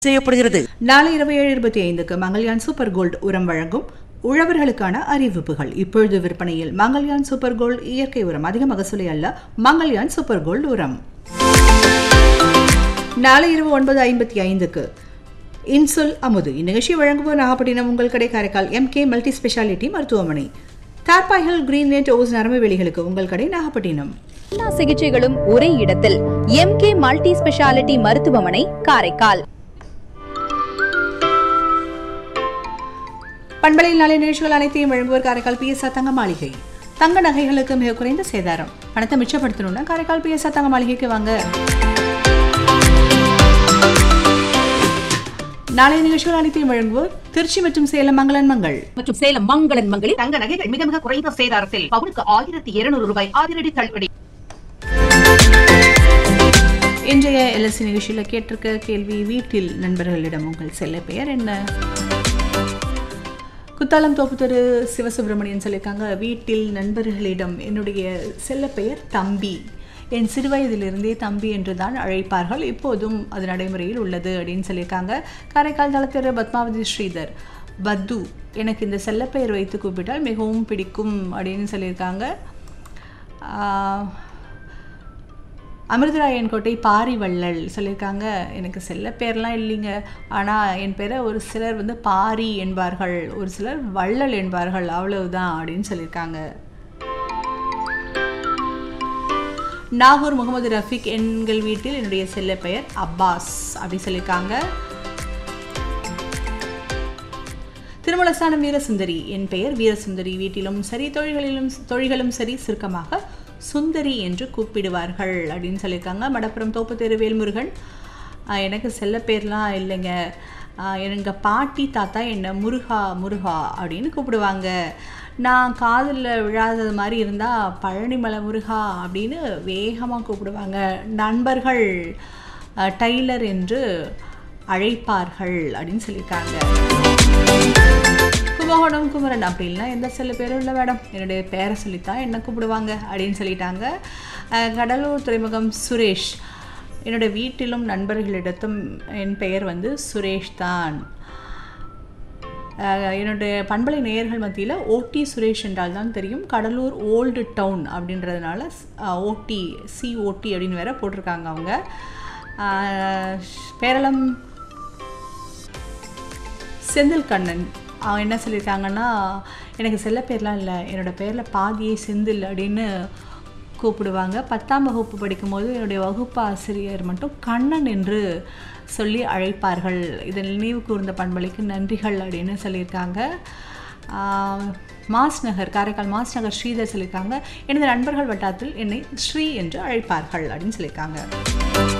செய்யப்படுகிறது நாளை இரவு ஏழு இருபத்தி ஐந்துக்கு மங்கள்யான் சூப்பர் கோல்டு உரம் வழங்கும் உழவர்களுக்கான அறிவிப்புகள் இப்பொழுது விற்பனையில் மங்கள்யான் சூப்பர் கோல்டு இயற்கை உரம் அதிக மகசூலை அல்ல மங்கள்யான் சூப்பர் கோல்டு உரம் நாளை இரவு ஒன்பது ஐம்பத்தி ஐந்துக்கு இன்சொல் அமுது இந்நிகழ்ச்சி வழங்குவோர் நாகப்பட்டினம் உங்கள் கடை காரைக்கால் எம்கே மல்டி ஸ்பெஷாலிட்டி மருத்துவமனை தார்பாய்கள் கிரீன் நெட் ஓஸ் நரம்பு வெளிகளுக்கு உங்கள் கடை நாகப்பட்டினம் எல்லா சிகிச்சைகளும் ஒரே இடத்தில் எம்கே மல்டி ஸ்பெஷாலிட்டி மருத்துவமனை காரைக்கால் பண்பலையில் நாளை நிகழ்ச்சிகள் அனைத்தையும் வழங்குவோர் காரைக்கால் பிஎஸ்ஆர் தங்க மாளிகை தங்க நகைகளுக்கு மிக குறைந்த சேதாரம் பணத்தை மிச்சப்படுத்தணும்னா காரைக்கால் பிஎஸ்ஆர் தங்க மாளிகைக்கு வாங்க நாளைய நிகழ்ச்சிகள் அனைத்தையும் வழங்குவோர் திருச்சி மற்றும் சேலம் மங்களன் மங்கள் மற்றும் சேலம் மங்களன் மங்களில் தங்க நகைகள் மிக மிக குறைந்த சேதாரத்தில் பவுனுக்கு ஆயிரத்தி இருநூறு ரூபாய் அதிரடி தள்ளுபடி இன்றைய எல்எஸ்சி நிகழ்ச்சியில் கேட்டிருக்க கேள்வி வீட்டில் நண்பர்களிடம் உங்கள் செல்ல பெயர் என்ன குத்தாலம் தோப்பு தெரு சிவசுப்பிரமணியன் சொல்லியிருக்காங்க வீட்டில் நண்பர்களிடம் என்னுடைய செல்ல பெயர் தம்பி என் சிறுவயதிலிருந்தே தம்பி என்று தான் அழைப்பார்கள் இப்போதும் அது நடைமுறையில் உள்ளது அப்படின்னு சொல்லியிருக்காங்க காரைக்கால் தளத்திரு பத்மாவதி ஸ்ரீதர் பத்து எனக்கு இந்த செல்லப்பெயர் வைத்து கூப்பிட்டால் மிகவும் பிடிக்கும் அப்படின்னு சொல்லியிருக்காங்க ஆஹ், அமிர்தராயன் கோட்டை பாரிவள்ளல் சொல்லியிருக்காங்க எனக்கு செல்ல பேர்லாம் இல்லைங்க ஆனால் என் பேரை ஒரு சிலர் வந்து பாரி என்பார்கள் ஒரு சிலர் வள்ளல் என்பார்கள் அவ்வளவுதான் அப்படின்னு சொல்லியிருக்காங்க நாகூர் முகமது ரஃபிக் எங்கள் வீட்டில் என்னுடைய செல்ல பெயர் அப்பாஸ் அப்படி சொல்லியிருக்காங்க திருமலஸ்தானம் வீரசுந்தரி என் பெயர் வீரசுந்தரி வீட்டிலும் சரி தொழில்களிலும் தொழில்களும் சரி சுருக்கமாக சுந்தரி என்று கூப்பிடுவார்கள் அப்படின்னு சொல்லியிருக்காங்க மடப்புறம் தோப்புத்தெரு வேல்முருகன் ஆஹ் எனக்கு செல்ல பேர்லாம் இல்லைங்க எங்கள் பாட்டி தாத்தா என்னை முருகா முருகா அப்படின்னு கூப்பிடுவாங்க நான் காதில் விழாதது மாதிரி இருந்தால் பழனிமலை முருகா அப்படின்னு வேகமாக கூப்பிடுவாங்க நண்பர்கள் ஆஹ் டைலர் என்று அழைப்பார்கள் அப்படின்னு சொல்லியிருக்காங்க கும்பகோணம் குமரன் அப்படின்னா எந்த செல்ல பேரும் இல்லை மேடம் என்னுடைய பேரை சொல்லித்தான் என்ன கூப்பிடுவாங்க அப்படின்னு சொல்லிட்டாங்க அஹ் கடலூர் துறைமுகம் சுரேஷ் என்னுடைய வீட்டிலும் நண்பர்களிடத்தும் என் பெயர் வந்து சுரேஷ் தான் அஹ் என்னுடைய பண்பலை நேயர்கள் மத்தியில் ஓடி சுரேஷ் என்றால் தான் தெரியும் கடலூர் ஓல்டு டவுன் அப்படின்றதுனால ஓடி சிஓடி அப்படின்னு வேற போட்டிருக்காங்க அவங்க அஹ் பேரளம் செந்தில் கண்ணன் அவன் என்ன சொல்லியிருக்காங்கன்னா எனக்கு செல்ல பேர்லாம் இல்லை என்னோடய பேரில் பாதியே செந்தில் அப்படின்னு கூப்பிடுவாங்க பத்தாம் வகுப்பு படிக்கும்போது என்னுடைய வகுப்பு ஆசிரியர் மட்டும் கண்ணன் என்று சொல்லி அழைப்பார்கள் இதை நினைவு கூர்ந்த பண்பலைக்கு நன்றிகள் அப்படின்னு சொல்லியிருக்காங்க ஆஹ், மாஸ் நகர் காரைக்கால் மாஸ் நகர் ஸ்ரீதர் சொல்லியிருக்காங்க எனது நண்பர்கள் வட்டாரத்தில் என்னை ஸ்ரீ என்று அழைப்பார்கள் அப்படின்னு சொல்லியிருக்காங்க